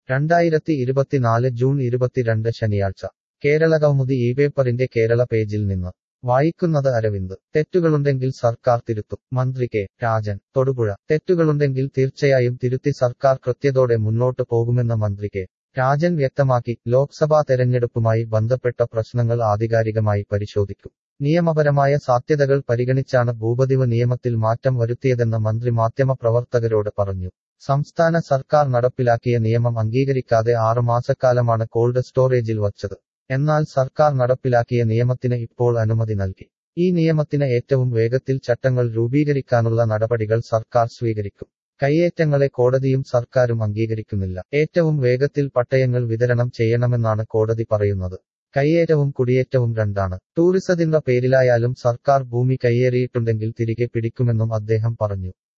രണ്ടായിരത്തി ഇരുപത്തിനാല് ജൂൺ ഇരുപത്തിരണ്ട് ശനിയാഴ്ച കേരള കൗമുദി ഈ പേപ്പറിന്റെ കേരള പേജിൽ നിന്ന് വായിക്കുന്നത് അരവിന്ദ് തെറ്റുകളുണ്ടെങ്കിൽ സർക്കാർ തിരുത്തും മന്ത്രി കെ രാജൻ തൊടുപുഴ തെറ്റുകളുണ്ടെങ്കിൽ തീർച്ചയായും തിരുത്തി സർക്കാർ കൃത്യതോടെ മുന്നോട്ട് പോകുമെന്ന് മന്ത്രി കെ രാജൻ വ്യക്തമാക്കി ലോക്സഭാ തെരഞ്ഞെടുപ്പുമായി ബന്ധപ്പെട്ട പ്രശ്നങ്ങൾ ആധികാരികമായി പരിശോധിക്കും നിയമപരമായ സാധ്യതകൾ പരിഗണിച്ചാണ് ഭൂപതിവ് നിയമത്തിൽ മാറ്റം വരുത്തിയതെന്ന് മന്ത്രി മാധ്യമപ്രവർത്തകരോട് പറഞ്ഞു സംസ്ഥാന സർക്കാർ നടപ്പിലാക്കിയ നിയമം അംഗീകരിക്കാതെ ആറുമാസക്കാലമാണ് കോൾഡ് സ്റ്റോറേജിൽ വച്ചത് എന്നാൽ സർക്കാർ നടപ്പിലാക്കിയ നിയമത്തിന് ഇപ്പോൾ അനുമതി നൽകി ഈ നിയമത്തിന് ഏറ്റവും വേഗത്തിൽ ചട്ടങ്ങൾ രൂപീകരിക്കാനുള്ള നടപടികൾ സർക്കാർ സ്വീകരിക്കും കയ്യേറ്റങ്ങളെ കോടതിയും സർക്കാരും അംഗീകരിക്കുന്നില്ല ഏറ്റവും വേഗത്തിൽ പട്ടയങ്ങൾ വിതരണം ചെയ്യണമെന്നാണ് കോടതി പറയുന്നത് കയ്യേറ്റവും കുടിയേറ്റവും രണ്ടാണ് ടൂറിസത്തിന്റെ പേരിലായാലും സർക്കാർ ഭൂമി കയ്യേറിയിട്ടുണ്ടെങ്കിൽ തിരികെ പിടിക്കുമെന്നും അദ്ദേഹം പറഞ്ഞു